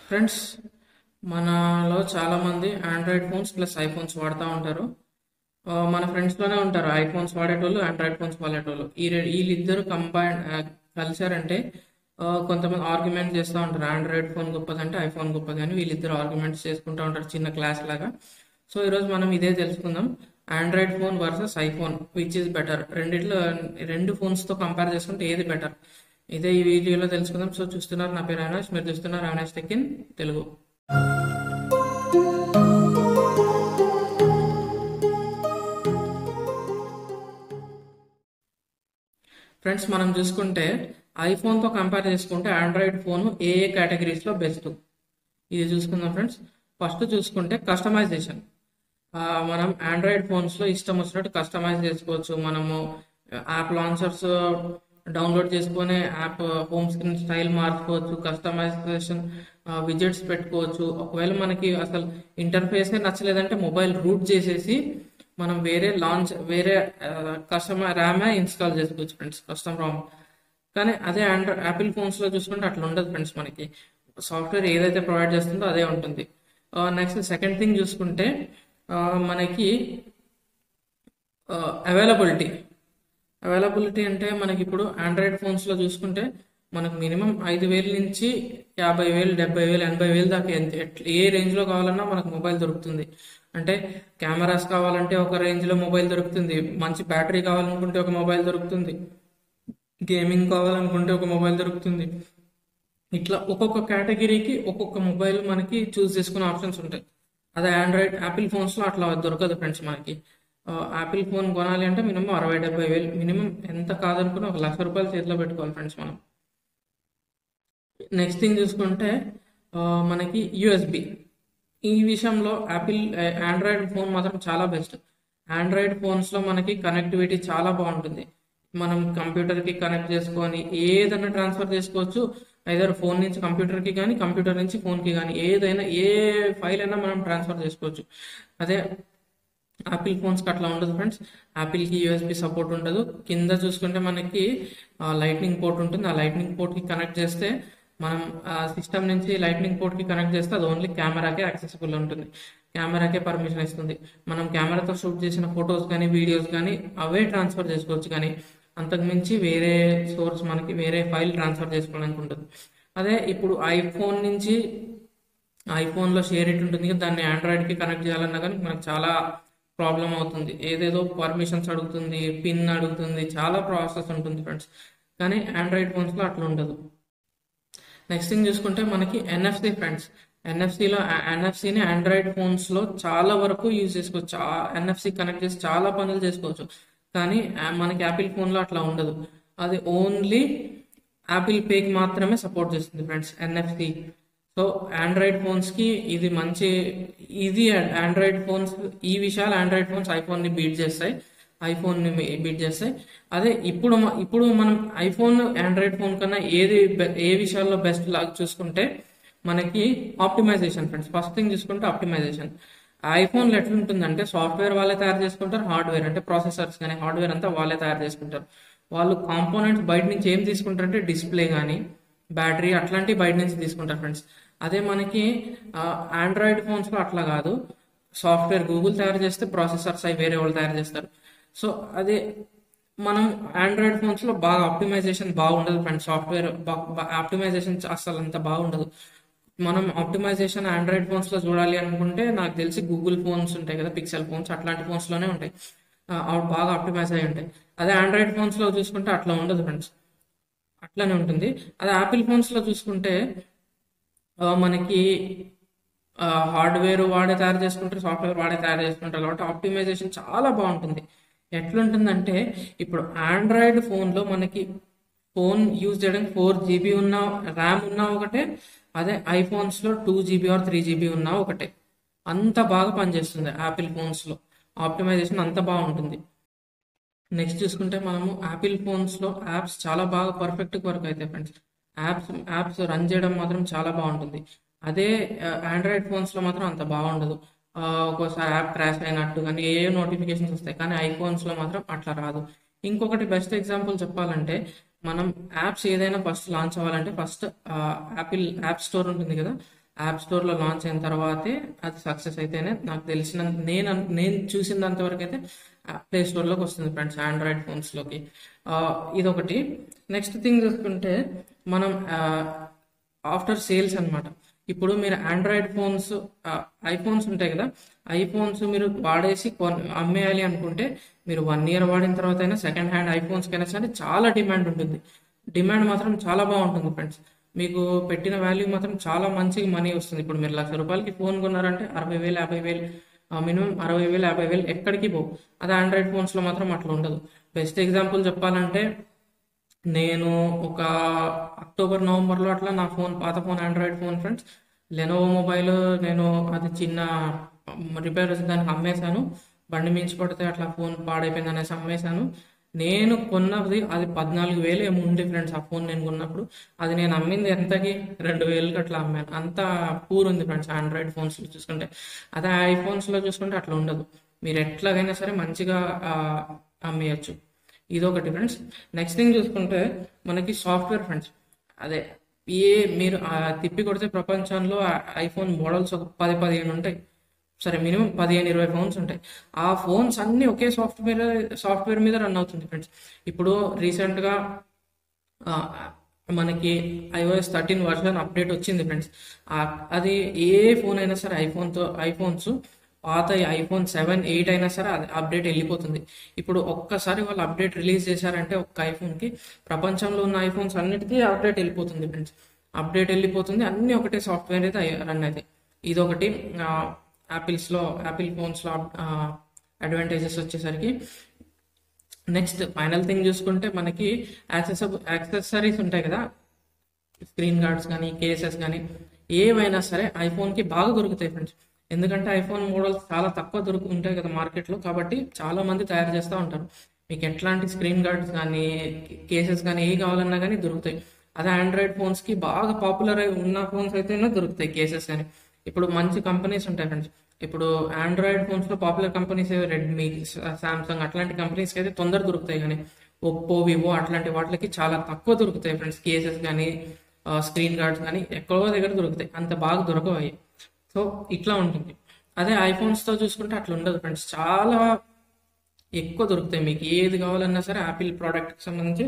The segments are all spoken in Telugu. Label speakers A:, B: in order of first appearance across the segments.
A: ఫ్రెండ్స్ మనలో చాలా మంది ఆండ్రాయిడ్ ఫోన్స్ ప్లస్ ఐఫోన్స్ వాడుతూ ఉంటారు ఆ, మన ఫ్రెండ్స్ లోనే ఉంటారు ఐఫోన్స్ వాడేటోళ్ళు ఆండ్రాయిడ్ ఫోన్స్ వాడేటోళ్ళు ఈ రె- వీళ్ళిద్దరు కంబైన్ కలిసారంటే ఆ, కొంతమంది ఆర్గ్యుమెంట్ చేస్తూ ఉంటారు ఆండ్రాయిడ్ ఫోన్ గొప్పదంటే ఐఫోన్ గొప్పది అని వీళ్ళిద్దరు ఆర్గ్యుమెంట్స్ చేసుకుంటూ ఉంటారు చిన్న క్లాస్ లాగా సో ఈరోజు మనం ఇదే తెలుసుకుందాం android phone versus iPhone which is better రెండిట్లో రెండు phones తో కంపేర్ చేసుకుంటే ఏది బెటర్ ఇదే ఈ వీడియోలో తెలుసుకుందాం సో చూస్తున్నారు నా పేరు అవినాష్ మీరు చూస్తున్నారు Avinash tech in Telugu friends మనం చూసుకుంటే ఐఫోన్ తో కంపేర్ చేసుకుంటే ఆండ్రాయిడ్ ఫోన్ ఏ ఏ కేటగిరీస్ లో బెస్ట్ ఇది చూసుకుందాం ఫ్రెండ్స్ ఫస్ట్ చూసుకుంటే కస్టమైజేషన్ మనం ఆండ్రాయిడ్ ఫోన్స్ లో ఇష్టం వచ్చినట్టు కస్టమైజ్ చేసుకోవచ్చు మనము యాప్ లాంచర్స్ డౌన్లోడ్ చేసుకొని యాప్ హోమ్ స్క్రీన్ స్టైల్ మార్చుకోవచ్చు కస్టమైజేషన్ విజెట్స్ పెట్టుకోవచ్చు ఒకవేళ మనకి అసలు ఇంటర్ఫేస్ నచ్చలేదంటే మొబైల్ రూట్ చేసేసి మనం వేరే లాంచ్ వేరే కస్టమర్ ర్యామే ఇన్స్టాల్ చేసుకోవచ్చు ఫ్రెండ్స్ కస్టమ్ రామ్ కానీ అదే ఆండ్రాయిడ్ యాపిల్ ఫోన్స్ లో చూసుకుంటే అట్లా ఉండదు ఫ్రెండ్స్ మనకి సాఫ్ట్వేర్ ఏదైతే ప్రొవైడ్ చేస్తుందో అదే ఉంటుంది నెక్స్ట్ సెకండ్ థింగ్ చూసుకుంటే ఆ, మనకి అవైలబిలిటీ అవైలబిలిటీ అంటే మనకి ఇప్పుడు ఆండ్రాయిడ్ ఫోన్స్ లో చూసుకుంటే మనకు మినిమం ఐదు వేల నుంచి యాభై వేలు డెబ్బై వేలు ఎనభై వేలు దాకా ఎంత ఎట్ల- ఏ రేంజ్ లో కావాలన్నా మనకు మొబైల్ దొరుకుతుంది అంటే కెమెరాస్ కావాలంటే ఒక రేంజ్ లో మొబైల్ దొరుకుతుంది మంచి బ్యాటరీ కావాలనుకుంటే ఒక మొబైల్ దొరుకుతుంది గేమింగ్ కావాలనుకుంటే ఒక మొబైల్ దొరుకుతుంది ఇట్లా ఒక్కొక్క కేటగిరీకి ఒక్కొక్క మొబైల్ మనకి చూస్ చేసుకునే ఆప్షన్స్ ఉంటాయి అదే ఆండ్రాయిడ్ యాపిల్ ఫోన్స్ లో అట్లా దొరకదు ఫ్రెండ్స్ మనకి యాపిల్ ఫోన్ కొనాలి అంటే మినిమం అరవై డెబ్బై వేలు మినిమం ఎంత కాదనుకున్నా ఒక లక్ష రూపాయలు చేతిలో పెట్టుకోవాలి ఫ్రెండ్స్ మనం నెక్స్ట్ థింగ్ చూసుకుంటే ఆ, మనకి యుఎస్బి ఈ విషయంలో యాపిల్ ఆండ్రాయిడ్ ఫోన్ మాత్రం చాలా బెస్ట్ ఆండ్రాయిడ్ ఫోన్స్ లో మనకి కనెక్టివిటీ చాలా బాగుంటుంది మనం కంప్యూటర్ కి కనెక్ట్ చేసుకొని ఏదైనా ట్రాన్స్ఫర్ చేసుకోవచ్చు ఐదర్ ఫోన్ నుంచి కంప్యూటర్ కి కానీ కంప్యూటర్ నుంచి ఫోన్ కి కానీ ఏదైనా ఏ ఫైల్ అయినా మనం ట్రాన్స్ఫర్ చేసుకోవచ్చు అదే యాపిల్ ఫోన్స్ కి అట్లా ఉండదు ఫ్రెండ్స్ యాపిల్ కి యూఎస్బి సపోర్ట్ ఉండదు కింద చూసుకుంటే మనకి లైట్నింగ్ పోర్ట్ ఉంటుంది ఆ లైట్నింగ్ పోర్ట్ కి కనెక్ట్ చేస్తే మనం సిస్టమ్ నుంచి లైట్నింగ్ పోర్ట్ కి కనెక్ట్ చేస్తే అది ఓన్లీ కెమెరాకే యాక్సెసిబుల్ ఉంటుంది కెమెరాకే పర్మిషన్ ఇస్తుంది మనం కెమెరాతో షూట్ చేసిన ఫొటోస్ కానీ వీడియోస్ కానీ అవే ట్రాన్స్ఫర్ చేసుకోవచ్చు కానీ అంతకుమించి వేరే సోర్స్ మనకి వేరే ఫైల్ ట్రాన్స్ఫర్ చేసుకోవడానికి ఉంటుంది అదే ఇప్పుడు ఐఫోన్ నుంచి ఐఫోన్ లో షేర్ ఇట్ ఉంటుంది కదా దాన్ని ఆండ్రాయిడ్ కి కనెక్ట్ చేయాలన్నా కానీ మనకు చాలా ప్రాబ్లం అవుతుంది ఏదేదో పర్మిషన్స్ అడుగుతుంది పిన్ అడుగుతుంది చాలా ప్రాసెస్ ఉంటుంది ఫ్రెండ్స్ కానీ ఆండ్రాయిడ్ ఫోన్స్ లో అట్లా ఉండదు నెక్స్ట్ థింగ్ చూసుకుంటే మనకి ఎన్ఎఫ్సి ఫ్రెండ్స్ ఎన్ఎఫ్సిలో ఎన్ఎఫ్సిని ఆండ్రాయిడ్ ఫోన్స్ లో చాలా వరకు యూజ్ చేసుకోవచ్చు ఎన్ఎఫ్సి కనెక్ట్ చేసి చాలా పనులు చేసుకోవచ్చు కానీ ఆ, మనకి యాపిల్ ఫోన్ లో అట్లా ఉండదు అది ఓన్లీ యాపిల్ పేకి మాత్రమే సపోర్ట్ చేస్తుంది friends NFC so android phones కి ఇది మంచి ఇది ఆండ్రాయిడ్ ఫోన్స్ ఈ విషయాలు ఆండ్రాయిడ్ ఫోన్స్ ఐఫోన్ ని బీట్ చేస్తాయి ఐఫోన్ ని బీట్ చేస్తాయి అదే ఇప్పుడు మ- ఇప్పుడు మనం ఐఫోన్ ఆండ్రాయిడ్ ఫోన్ కన్నా ఏది బె- ఏ విషయాల్లో బెస్ట్ లాగా చూసుకుంటే మనకి ఆప్టిమైజేషన్ ఫ్రెండ్స్ ఫస్ట్ థింగ్ చూసుకుంటే ఆప్టిమైజేషన్ ఐఫోన్లో ఎట్లుంటుందంటే సాఫ్ట్వేర్ వాళ్ళే తయారు చేసుకుంటారు హార్డ్వేర్ అంటే ప్రాసెసర్స్ కానీ హార్డ్వేర్ అంతా వాళ్ళే తయారు చేసుకుంటారు వాళ్ళు కాంపోనెంట్స్ బయట నుంచి ఏం తీసుకుంటారంటే డిస్ప్లే కానీ బ్యాటరీ అట్లాంటివి బయట నుంచి తీసుకుంటారు ఫ్రెండ్స్ అదే మనకి ఆండ్రాయిడ్ ఫోన్స్ లో అట్లా కాదు సాఫ్ట్వేర్ గూగుల్ తయారు చేస్తే ప్రాసెసర్స్ అవి వేరే వాళ్ళు తయారు చేస్తారు సో అదే మనం ఆండ్రాయిడ్ ఫోన్స్ లో బాగా ఆప్టిమైజేషన్ బాగుండదు ఫ్రెండ్స్ సాఫ్ట్వేర్ ఆప్టిమైజేషన్ అసలు అంత బాగుండదు మనం ఆప్టిమైజేషన్ ఆండ్రాయిడ్ ఫోన్స్ లో చూడాలి అనుకుంటే నాకు తెలిసి గూగుల్ ఫోన్స్ ఉంటాయి కదా పిక్సెల్ ఫోన్స్ అట్లాంటి ఫోన్స్ లోనే ఉంటాయి ఆ, అవి బాగా ఆప్టిమైజ్ అయి ఉంటాయి అదే ఆండ్రాయిడ్ ఫోన్స్ లో చూసుకుంటే అట్లా ఉండదు ఫ్రెండ్స్ అట్లానే ఉంటుంది అదే యాపిల్ ఫోన్స్ లో చూసుకుంటే ఆ, మనకి హార్డ్వేర్ వాడే తయారు చేసుకుంటారు సాఫ్ట్వేర్ వాడే తయారు చేసుకుంటారు కాబట్టి ఆప్టిమైజేషన్ చాలా బాగుంటుంది ఎట్లుంటుందంటే ఇప్పుడు ఆండ్రాయిడ్ ఫోన్లో మనకి ఫోన్ యూజ్ చేయడానికి ఫోర్ జీబీ ఉన్న ర్యామ్ ఉన్నా ఒకటే అదే ఐఫోన్స్ లో two GB or three GB ఉన్నా ఒకటే అంత బాగా పనిచేస్తుంది యాపిల్ ఫోన్స్ లో ఆప్టిమైజేషన్ అంత బాగుంటుంది నెక్స్ట్ చూసుకుంటే మనము యాపిల్ ఫోన్స్ లో యాప్స్ చాలా బాగా పర్ఫెక్ట్ వర్క్ అవుతాయి ఫ్రెండ్స్ యాప్స్ యాప్స్ రన్ చేయడం మాత్రం చాలా బాగుంటుంది అదే ఆండ్రాయిడ్ ఫోన్స్ లో మాత్రం అంత బాగుండదు ఆ, ఒక్కోసారి యాప్ క్రాష్ అయినట్టు కానీ ఏ నోటిఫికేషన్స్ వస్తాయి కానీ ఐఫోన్స్ లో మాత్రం అట్లా రాదు ఇంకొకటి బెస్ట్ ఎగ్జాంపుల్ చెప్పాలంటే మనం యాప్స్ ఏదైనా ఫస్ట్ లాంచ్ అవ్వాలంటే ఫస్ట్ యాపిల్ యాప్ స్టోర్ ఉంటుంది కదా యాప్ స్టోర్లో లాంచ్ అయిన తర్వాతే అది సక్సెస్ అయితేనే నాకు తెలిసిన నేను అన్- నేను చూసినంత వరకు అయితే ప్లే స్టోర్లోకి వస్తుంది ఫ్రెండ్స్ ఆండ్రాయిడ్ ఫోన్స్లోకి ఇదొకటి నెక్స్ట్ థింగ్ చూసుకుంటే మనం ఆఫ్టర్ సేల్స్ అన్నమాట ఇప్పుడు మీరు ఆండ్రాయిడ్ ఫోన్స్ ఐఫోన్స్ ఉంటాయి కదా ఐఫోన్స్ మీరు వాడేసి కొన్- అమ్మేయాలి అనుకుంటే మీరు వన్ ఇయర్ వాడిన తర్వాత అయినా సెకండ్ హ్యాండ్ ఐఫోన్స్ కైనా సరే చాలా డిమాండ్ ఉంటుంది డిమాండ్ మాత్రం చాలా బాగుంటుంది ఫ్రెండ్స్ మీకు పెట్టిన వాల్యూ మాత్రం చాలా మంచి మనీ వస్తుంది ఇప్పుడు మీరు లక్ష రూపాయలకి ఫోన్ కొన్నారంటే అరవై వేలు యాభై వేలు మినిమం అరవై వేలు యాభై వేలు ఎక్కడికి పోవు అదే ఆండ్రాయిడ్ ఫోన్స్లో మాత్రం అట్లా ఉండదు బెస్ట్ ఎగ్జాంపుల్ చెప్పాలంటే నేను ఒక అక్టోబర్ నవంబర్లో అట్లా నా ఫోన్ పాత phone android phone friends Lenovo mobile నేను అది చిన్న రిపేర్ దానికి అమ్మేశాను బండి మించి పడితే అట్లా ఫోన్ పాడైపోయింది అనేసి అమ్మేశాను నేను కొన్నది అది పద్నాలుగు వేలు ఏమో ఉండే ఫ్రెండ్స్ ఆ ఫోన్ నేను కొన్నప్పుడు అది నేను అమ్మింది ఎంతకి రెండు వేలకి అట్లా అమ్మాను అంత పూర్ ఉంది ఫ్రెండ్స్ ఆండ్రాయిడ్ ఫోన్స్లో చూసుకుంటే అదే ఐఫోన్స్లో చూసుకుంటే అట్లా ఉండదు మీరు ఎట్లాగైనా సరే మంచిగా ఆ, అమ్మేయచ్చు ఇదొకటి ఫ్రెండ్స్ నెక్స్ట్ థింగ్ చూసుకుంటే మనకి సాఫ్ట్వేర్ ఫ్రెండ్స్ అదే ఏ మీరు ఆ తిప్పి కొడితే ప్రపంచంలో ఐఫోన్ మోడల్స్ ఒక పది పదిహేను ఉంటాయి సరే మినిమం పదిహేను ఇరవై ఫోన్స్ ఉంటాయి ఆ ఫోన్స్ అన్ని ఒకే సాఫ్ట్వేర్ సాఫ్ట్వేర్ మీద రన్ అవుతుంది ఫ్రెండ్స్ ఇప్పుడు రీసెంట్గా ఆ, మనకి ఐఓఎస్ థర్టీన్ వర్షన్ అప్డేట్ వచ్చింది ఫ్రెండ్స్ అది ఏ ఫోన్ అయినా సరే ఐఫోన్తో ఐఫోన్స్ పాత ఐఫోన్ సెవెన్ ఎయిట్ అయినా సరే అది అప్డేట్ వెళ్ళిపోతుంది ఇప్పుడు ఒక్కసారి వాళ్ళు అప్డేట్ రిలీజ్ చేశారంటే ఒక్క ఐఫోన్కి ప్రపంచంలో ఉన్న ఐఫోన్స్ అన్నిటికీ అప్డేట్ వెళ్ళిపోతుంది ఫ్రెండ్స్ అప్డేట్ వెళ్ళిపోతుంది అన్ని ఒకటే సాఫ్ట్వేర్ అయితే రన్ అవుతాయి ఇదొకటి యాపిల్స్లో యాపిల్ ఫోన్స్లో అడ్వాంటేజెస్ వచ్చేసరికి నెక్స్ట్ ఫైనల్ థింగ్ చూసుకుంటే మనకి యాక్సెసబ్ యాక్సెసరీస్ ఉంటాయి కదా స్క్రీన్ గార్డ్స్ కానీ కేసెస్ కానీ ఏవైనా సరే ఐఫోన్కి బాగా దొరుకుతాయి ఫ్రెండ్స్ ఎందుకంటే ఐఫోన్ మోడల్స్ చాలా తక్కువ దొరుకు ఉంటాయి కదా మార్కెట్లో కాబట్టి చాలా మంది తయారు చేస్తూ ఉంటారు మీకు ఎట్లాంటి స్క్రీన్ గార్డ్స్ కానీ కేసెస్ కానీ ఏ కావాలన్నా కానీ దొరుకుతాయి అదే ఆండ్రాయిడ్ ఫోన్స్కి బాగా పాపులర్ అయి ఉన్న ఫోన్స్ అయితేనే దొరుకుతాయి కేసెస్ కానీ ఇప్పుడు మంచి కంపెనీస్ ఉంటాయి ఫ్రెండ్స్ ఇప్పుడు ఆండ్రాయిడ్ ఫోన్స్లో పాపులర్ కంపెనీస్ రెడ్మీ సామ్సంగ్ అట్లాంటి కంపెనీస్కి అయితే తొందర దొరుకుతాయి కానీ ఒప్పో వివో అట్లాంటి వాటికి చాలా తక్కువ దొరుకుతాయి ఫ్రెండ్స్ కేసెస్ కానీ స్క్రీన్ గార్డ్స్ కానీ ఎక్కడో దగ్గర దొరుకుతాయి అంత బాగా దొరకవు అవి సో ఇట్లా ఉంటుంది అదే ఐఫోన్స్తో చూసుకుంటే అట్లా ఉండదు ఫ్రెండ్స్ చాలా ఎక్కువ దొరుకుతాయి మీకు ఏది కావాలన్నా సరే యాపిల్ ప్రోడక్ట్కి సంబంధించి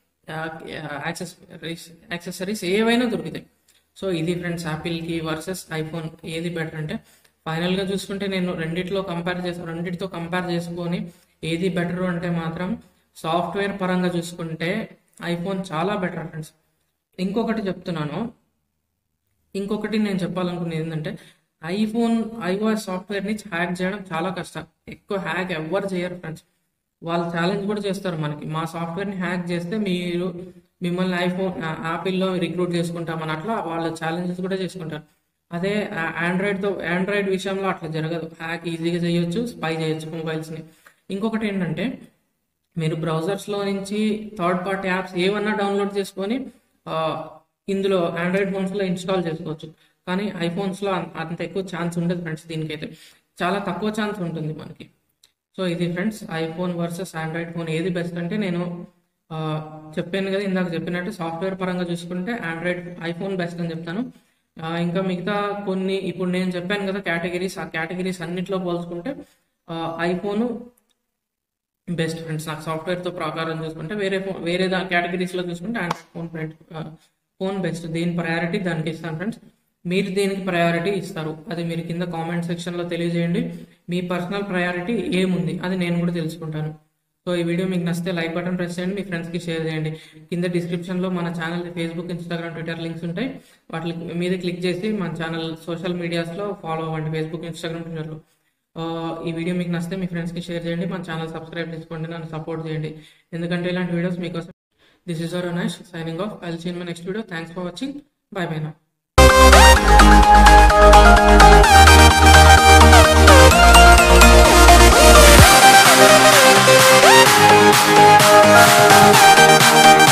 A: యాక్సెసరీస్ యాక్సెసరీస్ ఏవైనా దొరుకుతాయి సో ఇది ఫ్రెండ్స్ యాపిల్కి వర్సెస్ ఐఫోన్ ఏది బెటర్ అంటే ఫైనల్గా చూసుకుంటే నేను రెండిట్లో కంపేర్ చేసి రెండిటితో కంపేర్ చేసుకొని ఏది బెటర్ అంటే మాత్రం సాఫ్ట్వేర్ పరంగా చూసుకుంటే ఐఫోన్ చాలా బెటర్ ఫ్రెండ్స్ ఇంకొకటి చెప్తున్నాను ఇంకొకటి నేను చెప్పాలనుకునేది ఏంటంటే ఐఫోన్ ఐఓఎస్ సాఫ్ట్వేర్ని హ్యాక్ చేయడం చాలా కష్టం ఎక్కువ హ్యాక్ ఎవ్వరు చేయరు ఫ్రెండ్స్ వాళ్ళు ఛాలెంజ్ కూడా చేస్తారు మనకి మా సాఫ్ట్వేర్ని హ్యాక్ చేస్తే మీరు మిమ్మల్ని ఐఫోన్ యాపిల్లో రిక్రూట్ చేసుకుంటామని అట్లా వాళ్ళు ఛాలెంజెస్ కూడా చేసుకుంటారు అదే ఆండ్రాయిడ్తో ఆండ్రాయిడ్ విషయంలో అట్లా జరగదు హ్యాక్ ఈజీగా చేయొచ్చు స్పై చేయొచ్చు మొబైల్స్ని ఇంకొకటి ఏంటంటే మీరు బ్రౌజర్స్లో నుంచి థర్డ్ పార్టీ యాప్స్ ఏమన్నా డౌన్లోడ్ చేసుకొని ఆ, ఇందులో ఆండ్రాయిడ్ ఫోన్స్లో ఇన్స్టాల్ చేసుకోవచ్చు కానీ ఐఫోన్స్లో అంత ఎక్కువ ఛాన్స్ ఉండదు ఫ్రెండ్స్ దీనికైతే చాలా తక్కువ ఛాన్స్ ఉంటుంది మనకి సో ఇది friends iPhone versus android phone ఏది బెస్ట్ అంటే నేను ఆ, చెప్పాను కదా ఇందాక చెప్పినట్టు సాఫ్ట్వేర్ పరంగా చూసుకుంటే ఆండ్రాయిడ్ ఐఫోన్ బెస్ట్ అని చెప్తాను ఆ, ఇంకా మిగతా కొన్ని ఇప్పుడు నేను చెప్పాను కదా కేటగిరీస్ ఆ కేటగిరీస్ అన్నిట్లో పోల్చుకుంటే ఐఫోన్ బెస్ట్ ఫ్రెండ్స్ నాకు సాఫ్ట్వేర్ తో ప్రకారం చూసుకుంటే వేరే ఫోన్ వేరే దా కేటగిరీస్ లో చూసుకుంటే android phone friend phone best దేని ప్రయారిటీ దానికి ఇస్తాను ఫ్రెండ్స్ మీరు దేనికి ప్రయారిటీ ఇస్తారు అది మీరు కింద కామెంట్ సెక్షన్ లో తెలియజేయండి మీ పర్సనల్ ప్రయారిటీ ఏముంది అది నేను కూడా తెలుసుకుంటాను సో ఈ వీడియో మీకు నచ్చితే లైక్ బటన్ ప్రెస్ చేయండి మీ ఫ్రెండ్స్ కి షేర్ చేయండి కింద డిస్క్రిప్షన్ లో మన channel Facebook Instagram Twitter links ఉంటాయి వాటి మీద క్లిక్ చేసి మన ఛానల్ సోషల్ మీడియాస్ లో ఫాలో అవ్వండి ఫేస్బుక్ ఇన్స్టాగ్రామ్ ట్విట్టర్ లో ఆ, ఈ వీడియో మీకు నచ్చితే మీ ఫ్రెండ్స్కి షేర్ చేయండి మన ఛానల్ సబ్స్క్రైబ్ చేసుకోండి నన్ను సపోర్ట్ చేయండి ఎందుకంటే ఇలాంటి వీడియోస్ మీకోసం this is our nice signing off I'll see in my next video thanks for watching bye bye నా
B: Thank you.